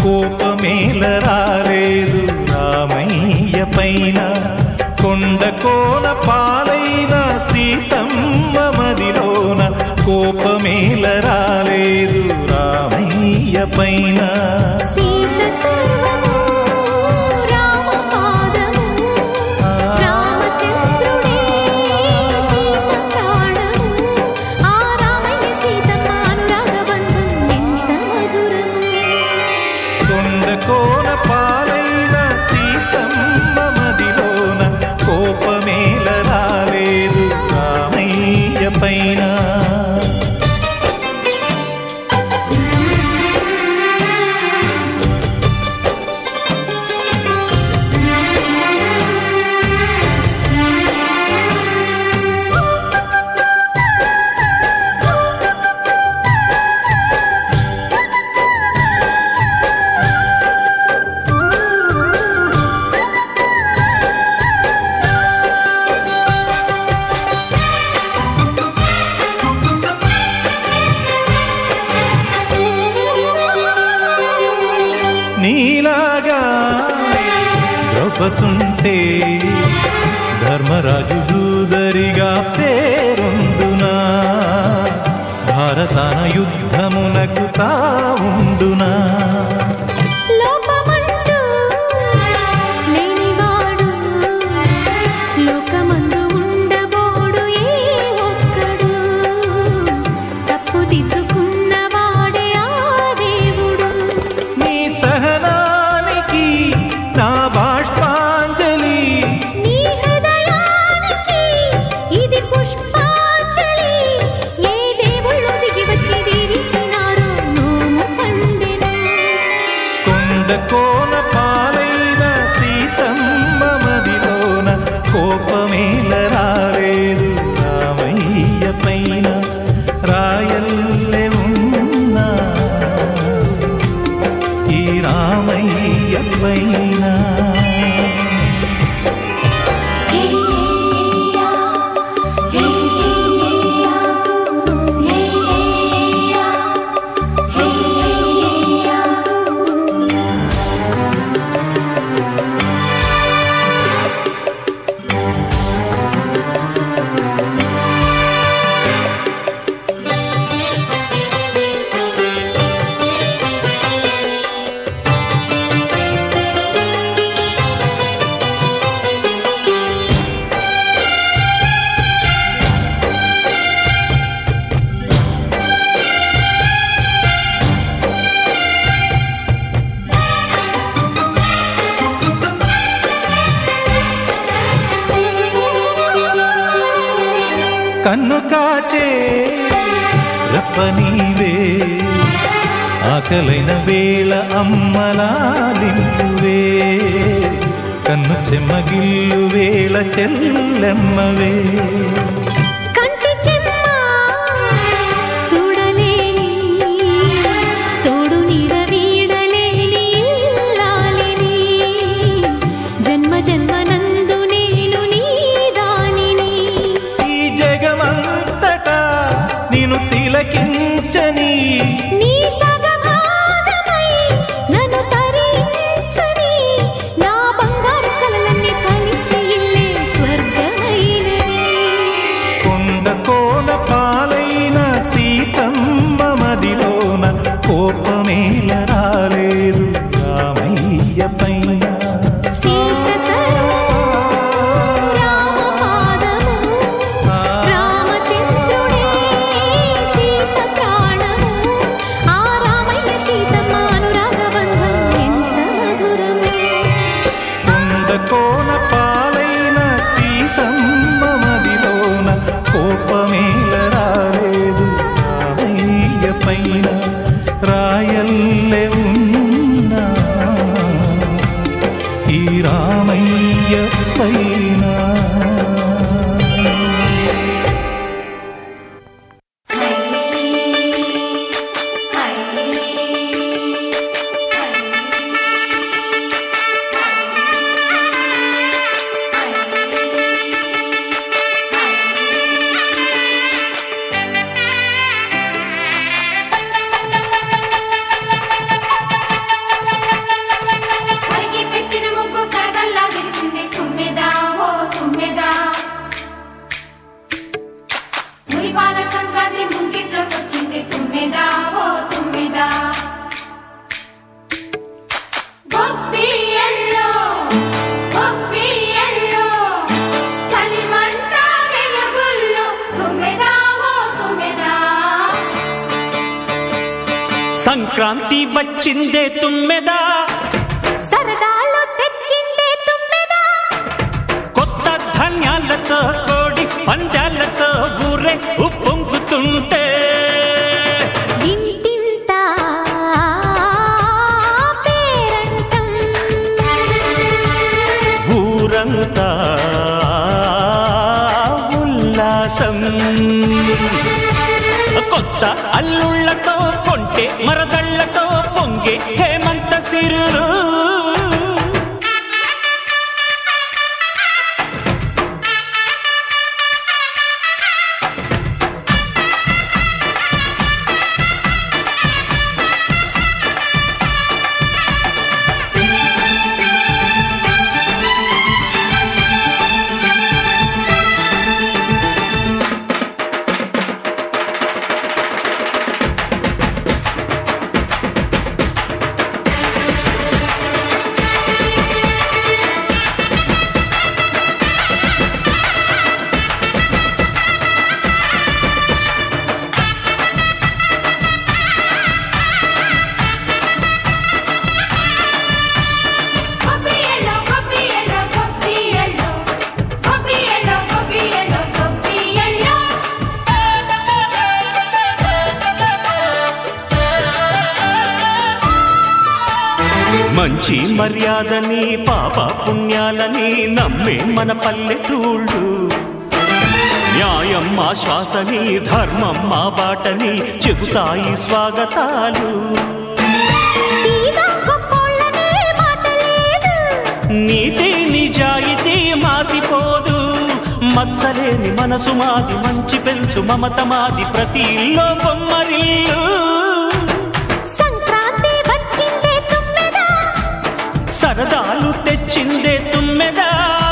కోపమేల రాలేదు రామయ్య పైన కొండ కోన పాలైన సీతమ్మ మదిలోన కోపమేల రాలేదు రామయ్య పైన సీత సర్వము రామ పాదము రామచంద్రుడే సీత ప్రాణము ఆ రామయ్య సీతమ్మ అనురాగబంధం ఎంత మధురము కొండ కోన పాలైన సీతమ్మ మదిలోన కోపమేల రాలేదు రామయ్య పైన నీలాగా ద్రౌపతుంటే ధర్మరాజు జూదరిగా పేరొందునా భారతాన యుద్ధమునకు తావుండునా లోపమంటూ లేనివాడు లోకమందు ఉండబోడు ఏ ఒక్కడు తప్పు దిద్దుకున్నవాడే ఆ దేవుడు నీ సహనానికి నా బాష్పాంజలి నీ హృదయానికి ఇది పుష్పాంజలి ఏ దేవుళ్ళు దిగి వచ్చి దీవించినారో నోము పండెను కొండ కోన పాలైన సీతమ్మ మదిలోన కోపమేల రాలేదు రామయ్య పైన రాయల్లే ఉన్నా ఈ రామయ్య పైన కన్ను కాచే రప్పనీవే ఆకలైన వేళ అమ్మలాలింపువే కన్ను చెమ్మగిల్లు వేళ చెల్లెమ్మవే కంటి చెమ్మ చూడలేని తోడు నీడ వీడలేని ఇల్లాలిని జన్మ జన్మనందు నేను నీ దానిని ఈ జగమంతటా నేను తిలకించని నీ సగభాగమై నన్ను తరించని నా బంగారు కలలన్నీ ఫలించి ఇల్లే స్వర్గమైనది సంక్రాంతి వచ్చిందే తుమ్మెదా సరదాలు తెచ్చిందే తుమ్మెదా కొత్త ధాన్యాలతో కోడి పంజాలతో ఊరే ఉప్పొంగుతుంటే ఇంటింత పేరంటం ఊరంతా ఉల్లాసం కొత్త అల్లుళ్ళతో కొంటే మరదళ్ళతో పొంగే హేమంత సిరులు గొప్పియలో గొప్పియలో గొప్పియలో గొప్పియలో గొప్పియలో గొప్పియలో మంచి మర్యాదని పాప పుణ్యాలని నమ్మే మన పల్లెటూళ్ళు న్యాయం మా శ్వాసని ధర్మం మా బాటని చెబుతాయి స్వాగతాలు తీరా గొప్పోళ్ళనే మాట లేదు నీతి నిజాయితీ మాసిపోదు మత్సలేని మనసు మాది మంచి పెంచు మమత మాది ప్రతి ఇల్లో బొమ్మరిల్లు సంక్రాంతి వచ్చిందే తుమ్మెదా సరదాలు తెచ్చిందే తుమ్మెదా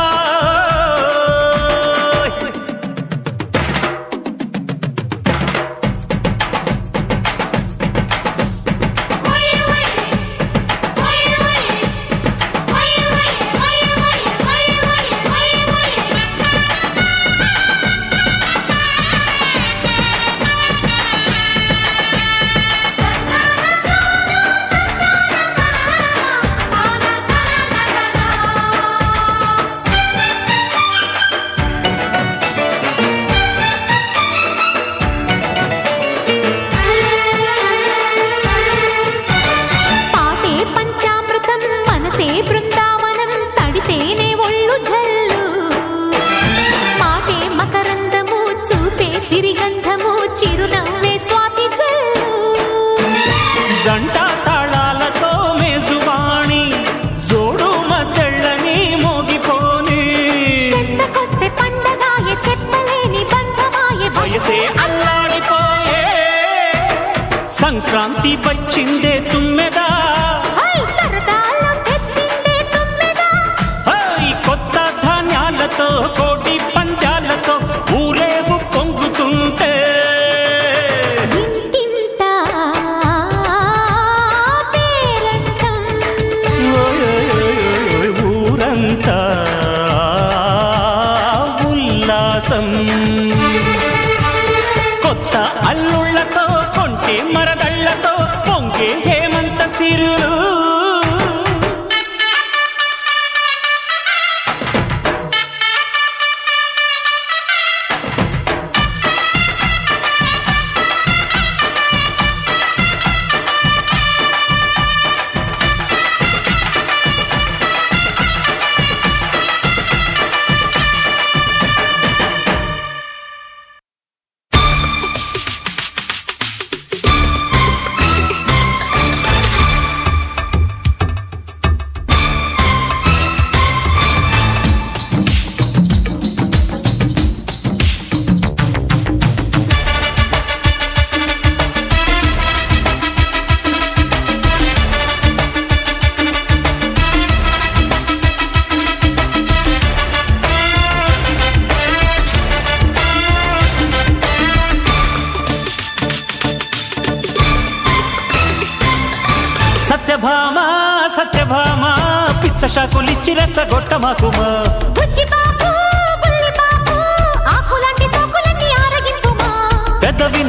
పాటే పంచామృతం మనసే బృందావనం తడితేనే ఒళ్ళు జల్లు మాటే మకరందము చూపే సిరిగంధము చిరునవ్వే స్వాతి జల్లు జంట తాళాలతో మేజువాణి జోడు మద్దెళ్ళని మోగిపోని చెంతకొస్తే పండగాయ చెప్పలేని బంధమాయ వయసే అల్లాడిపోయే సంక్రాంతి వచ్చిందే తుమ్మెదా హై సరదాలో తెచ్చిందే తుమ్మెదా హై కొత్త ధాన్యాలతో కోటి పంజాలతో ఊరేగు పొంగుతుంటే ఇంటింత పేరంటం ఓయ్ ఓయ్ ఓయ్ ఓయ్ ఊరంతా ఉల్లాసం కొత్త అల్లుళ్ళతో కొంటే మరదళ్ళతో పొంగే హేమంత సిరులు సత్యభామ సత్యభామ పిచ్చ షాకులిచ్చి రెచ్చగొట్ట మాకుమా బుజ్జి బాబు బుల్లి బాబు ఆకులాంటి సోకులన్నీ ఆరగింపుమా పెదవి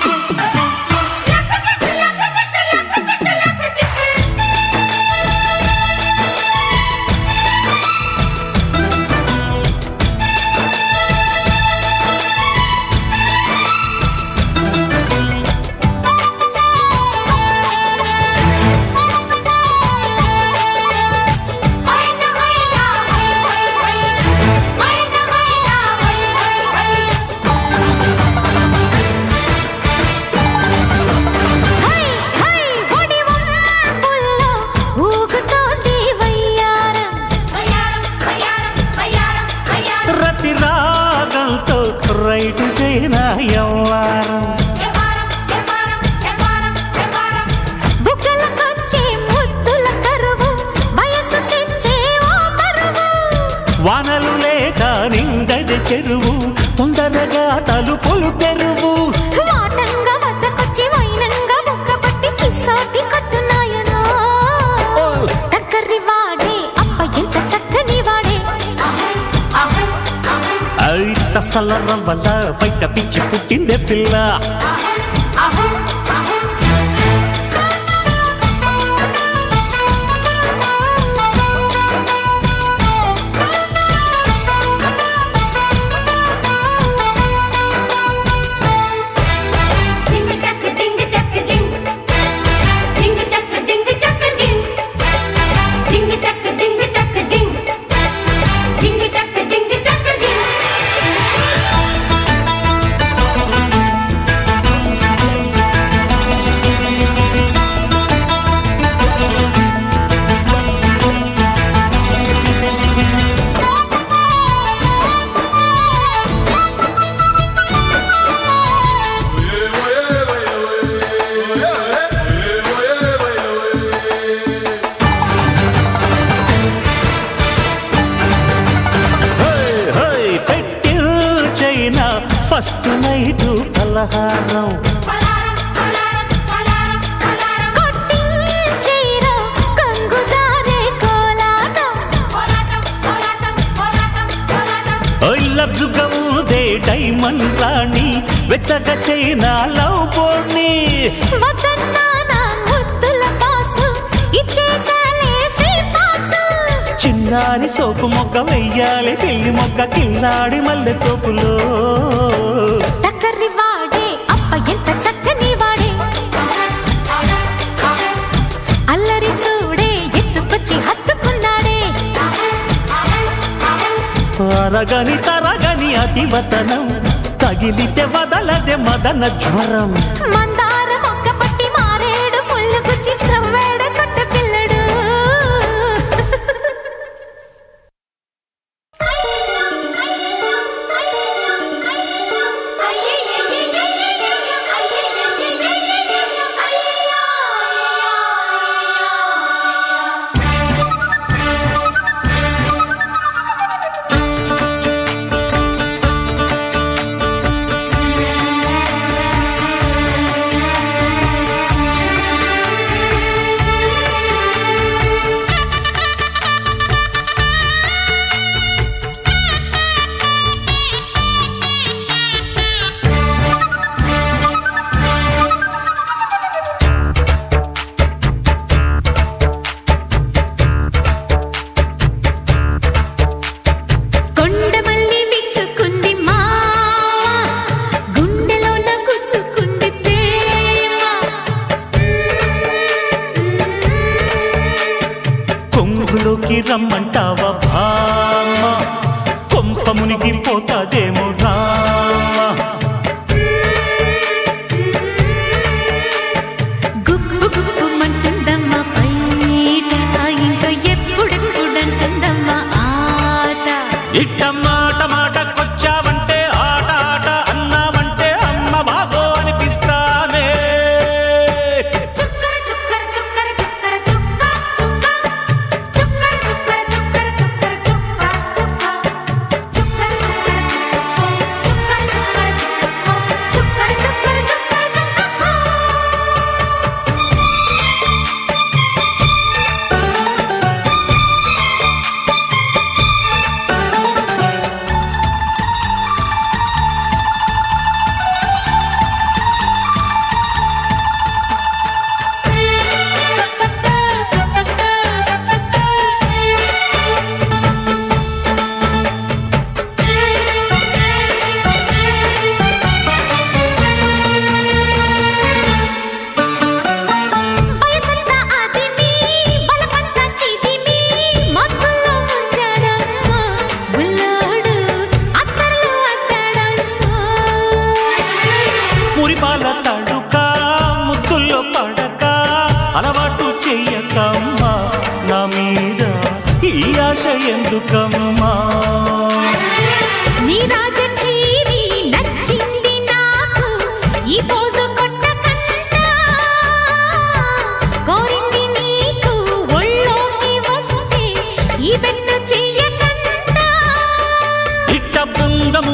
చెరువు తొందరగా తలుపులు తెరువు వాటంగా వద్దకొచ్చి వైనంగా బుక్క పట్టి కిస్సాటి కట్టున్నాయనా దగ్గరి వాడే అప్ప ఎంత చక్కని వాడే ఐ తసల వల్ల బయట పిచ్చి పుట్టిందే పిల్ల జింగ చక్క జింగ చక్క జింగ్ జింగ చక్క జింగ చక్క జింగ్ జింగ చక్క జింగ చక్క జింగ్ జింగ చక్క జింగ చక్క జింగ్ పెట్టి చైనా ఫస్ట్ నైట్ పలహారం పలారం పలారం పలారం పలారం కొట్టించేరా కంగు జారే కోలాటం పోరాటం పోరాటం పోరాటం పోరాటం లబ్జుగా ఉందే డైమండ్ రాణి వెచ్చక చైనా లవ్ బోర్ని వద్దన్నా నా ముద్దుల పాసు ఇచ్చేసాలే ఫ్రీ పాసు చిన్నారి సోపు మొగ్గ వెయ్యాలి పిల్లి మొగ్గ కిల్లాడి మల్లె తోపులో దగ్గరి వాడే అప్ప ఎంత చక్కని వాడే అల్లరి చూడే ఎత్తుకొచ్చి హత్తుకున్నాడే అరగని తరగని అతివతనం తగిలితే వదలదే మదన జ్వరం మందార మొక్క పట్టి మారేడు పుల్లు గుచ్చి నవ్వాడ కొట్ట పిల్లడు కొండమల్లి విచ్చుకుంది మా గుండెలోన గుచ్చుకుంది ప్రేమ కొంగులోకి రమ్మంటావా భామ కొంప మునిగి పోతాదేమో రామ గుప్పు గుప్పుమంటుందమ్మా బయట ఇంకా ఎప్పుడెప్పుడంటుందమ్మా ఆట ఇట్ట మాట మాటకొచ్చావంటే ఆట ఆట అన్నావంటే అమ్మ బాబో అనిపిస్తానే చుక్కర చుక్కర చుక్కర చుక్కర చుక్క చుక్క చుక్కర చుక్కర చుక్కర చుక్కర చుక్క చుక్క చుక్కర చుక్కర చుక్కర చుక్కర చుక్కర చుక్కర చుక్కర చుక్కర వయసంతా ఆదిమి బలపంతా చీజిమి మత్తులో ముంచాడమ్మా బుల్లోడు అత్తర్లు అత్తాడమ్మా మురిపాల తడుక ముద్దుల్లో పడక అలవాటు చెయ్యకమ్మా నా మీద ఈ ఆశ ఎందుకమ్మా నీ రాజకీవి నచ్చింది నాకు ఈ పోజు కొట్టకండా కోరింది నీకు ఒళ్ళోకి వస్తే ఈ బెట్టు చెయ్యకండా ఇట్ట బుంగ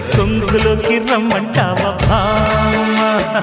కొంగులోకి రమ్మంటావా భామ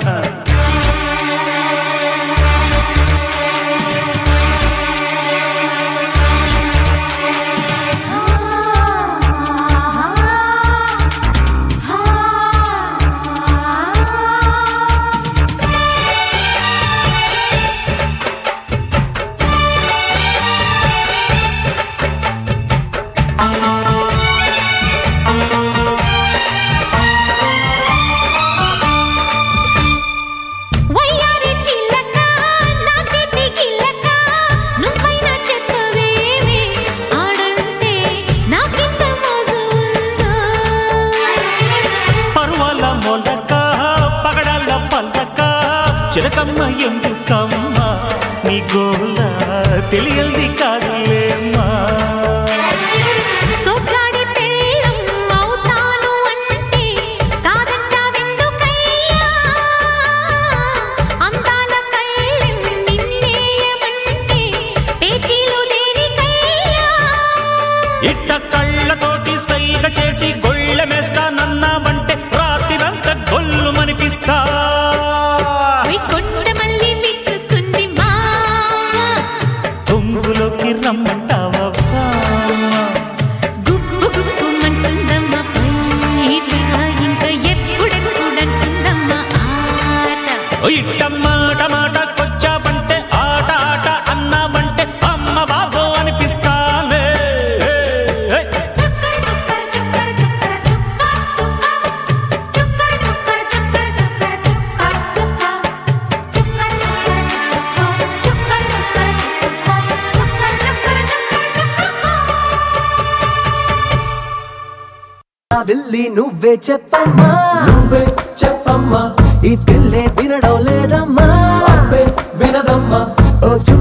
వయ్యారి చిల్లక నా చేతి గిల్లక నువ్వైనా చెప్పవేమి ఆడంటే నాకింత మోజు ఉందా పర్వాల మొలక పగడాల పల్లక చిలకమ్మ ఎందుకమ్మ నీ గోల తెలియల్ది కాదులేమ్మా సోట్లాడి పెళ్ళం అవుతాను అంటే కాదంటావెందుకయ్యా అందాల కళ్ళెం నిన్నేయమంటే పేచీలు దేనికయ్యా ఇట్ట కళ్ళతోటి సైగ చేసి గొళ్ళెమేస్తా నన్నామంటే రాత్రిరంతా గొల్లు మనిపిస్తా ఓయ్ కొండ మళ్ళీ మెచ్చుకుంది మావా కొంగులోకి రమ్మంటావా భామ? గుప్పు గుప్పుమంటుందమ్మ బయట ఇంకా ఎప్పుడెప్పుడంటుందమ్మ ఆట ఇట్ట మాట మాట కొచ్చావంటే ఆట ఆట అన్నావంటే అమ్మ బాబో అనిపిస్తాలే చుక్కర చుక్కర చుక్కర చుక్కర చుక్క చుక్క చుక్కర చుక్కర చుక్కర చుక్కర చుక్క చుక్క చుక్కర చుక్కర చుక్కర చుక్కర చుక్కర చుక్కర ఆ విల్లి నువ్వే చెప్పమ్మా నువ్వే చెప్పమ్మా ఈ పిల్లే వినడం లేదమ్మా వినదమ్మా ఓ చుక్క